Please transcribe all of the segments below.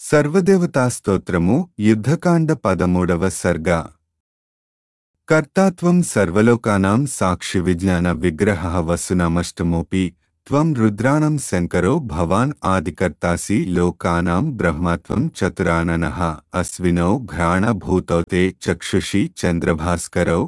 సర్వదేవతాస్తోత్రము యుద్ధకాండ పదమూడవ సర్గ కర్తాత్వం సర్వలోకానాం సాక్షి విజ్ఞాన విగ్రహ వసునమష్టమోపి త్వం రుద్రాణం శంకరో భవాన్ ఆదికర్తాసి లోకానాం బ్రహ్మత్వం చతురాననః అశ్వినౌ ఘ్రాణభూతౌ తే చక్షుషి చంద్రభాస్కరౌ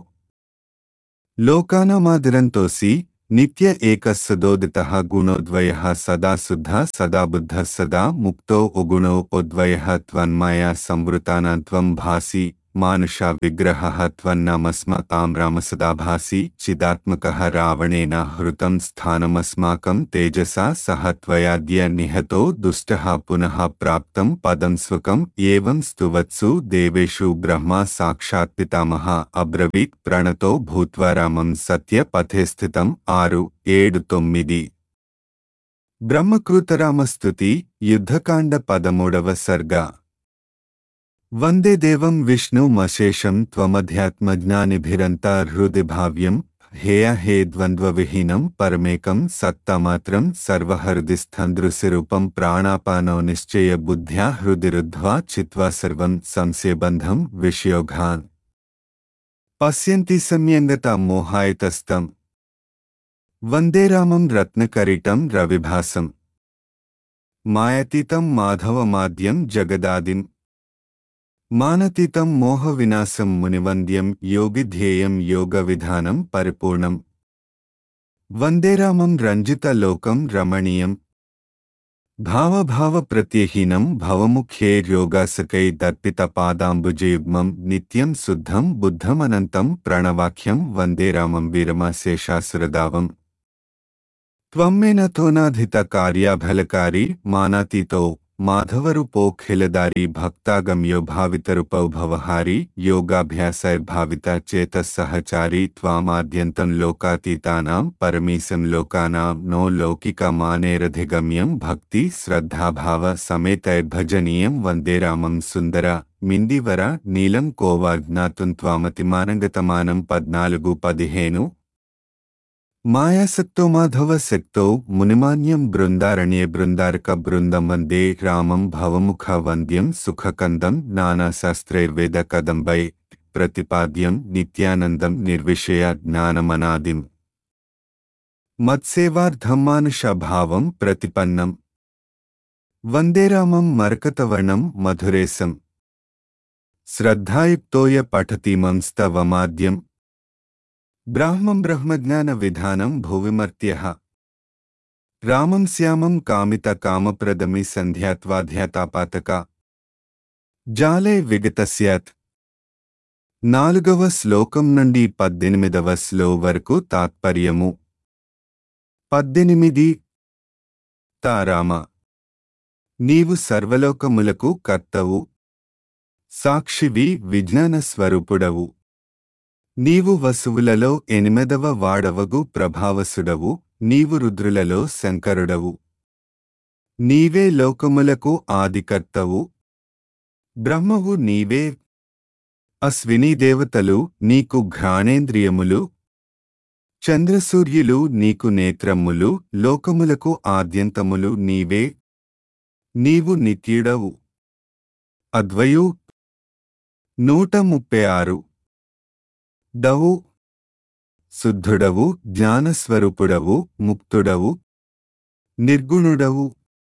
లోకానామాదిరంతోసి నిత్య ఏకస్సదోదితః గుణోద్వయः సదా శుద్ధः సదా బుద్ధः సదా ముక్తో ఉగుణో ఉద్వయः త్వన్మాయా సంవృతానాం త్వం భాసి మానుష విగ్రహः త్వన్నమస్మతాం రామసదా భాసి చిదాత్మకः రావణేన హృతం స్థానమస్మాకం తేజసా సహ త్వయాద్య నిహతో దుష్టः పునః ప్రాప్తం పదం స్వకం ఏవం స్తువత్సు దేవేషు బ్రహ్మ సాక్షాత్ పితామహ అబ్రవీత్ ప్రణతో భూత్వా రామం సత్య పథే స్థితం ఆరు ఏడు తొమ్మిది బ్రహ్మకృతరామస్తుతి యుద్ధకాండ పదమూడవ సర్గ వందే దేవం విష్ణుమశేషం త్వమధ్యాత్మజ్ఞానిభిరంతా హృది భావ్యం హేయ హే ద్వంద్వవిహీనం పరమేకం సత్తమాత్రం సర్వహృదిస్థందృశిరూపం ప్రాణాపానో నిశ్చయ బుద్ధ్యా హృదిరుద్ధ్వా చిత్వా సర్వం సంశయబంధం విషయోఘాన్ పశ్యంతి సంయంగత మోహాయతస్తం వందే రామం రత్నకరిటం రవిభాసం మాయతీతం మాధవమాద్యం జగదాదిం మానతీతం మోహ వినాశం మునివంద్యం యోగిధ్యేయం యోగ విధానం పరిపూర్ణం వందే రామం రంజిత లోకం రమణీయం భావభావ ప్రత్యహీనం భవముఖ్యే యోగాసకై దర్పిత పాదాంబుజయుగ్మం నిత్యం శుద్ధం బుద్ధమనంతం ప్రణవాక్యం వందే రామం వీరమాశేషాసురదావం త్వమ్మేనథోనాధిత కార్యాభలకారి మానాతీతో మాధవరూపోఖిలదారి భక్తాగమ్యో భావితరుపౌ భవహారి యోగాభ్యాసైర్భావిత చేతస్సహచారి త్వామాద్యంతం లోకాతీతానాం పరమీశం లోకానాం నో లౌకిక మానేరధిగమ్యం భక్తి శ్రద్ధాభావ సమేతైర్భజనీయం వందే రామం సుందర మిందివర నీలం కోవా జ్ఞాతుం త్వామతిమానంగతమానం పద్నాలుగు పదిహేను మాయాసక్తో మాధవ శక్తో మునిమాన్యం బృందారణ్యే బృందారక బృందం వందే రామం భవముఖ వంద్యం సుఖకందం నానాశాస్త్రైర్వేద కదంబై ప్రతిపాద్యం నిత్యానందం నిర్విషయ జ్ఞానమనాదిం మత్సేవార్థం మానుషభావం ప్రతిపన్నం వందే రామం మరకతవర్ణం మధురేశం శ్రద్ధాయుక్తోయ పఠతీమం స్తవమాద్యం బ్రాహ్మం బ్రహ్మజ్ఞాన విధానం భువిమర్త్య రామం శ్యామం కామిత కామప్రదమి సంధ్యాత్వాధ్యాతాపాతక జాలే విగతస్యాత్ నాలుగవ శ్లోకం నుండి పద్దెనిమిదవ శ్లో వరకు తాత్పర్యము పద్దెనిమిది తారామ నీవు సర్వలోకములకు కర్తవు సాక్షివి విజ్ఞాన స్వరూపుడవు నీవు వసువులలో ఎనిమిదవ వాడవగు ప్రభావసుడవు నీవు రుద్రులలో శంకరుడవు నీవే లోకములకు ఆదికర్తవు బ్రహ్మవు నీవే అశ్వినీ దేవతలు నీకు ఘ్రాణేంద్రియములు చంద్రసూర్యులు నీకు నేత్రములు లోకములకు ఆద్యంతములు నీవే నీవు నిత్యుడవు అద్వయు నూట ముప్పై ఆరు డవు శుద్ధుడవు జ్ఞానస్వరూపుడవు ముక్తుడవు నిర్గుణుడవు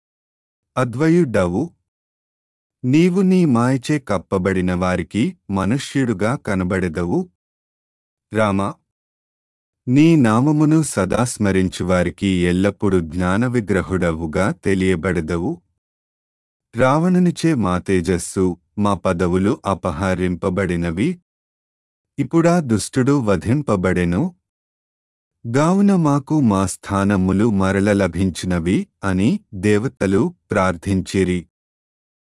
అద్వయుడవు నీవు నీ మాయచే కప్పబడిన వారికి మనుష్యుడుగా కనబడెదవు రామ నీ నామమును సదా స్మరించువారికి ఎల్లప్పుడూ జ్ఞాన విగ్రహుడవుగా తెలియబడదవు రావణునిచే మా తేజస్సు మా పదవులు అపహరింపబడినవి ఇప్పుడా దుష్టుడు వధింపబడెను గావున మాకు మా స్థానములు మరల లభించినవి అని దేవతలు ప్రార్థించిరి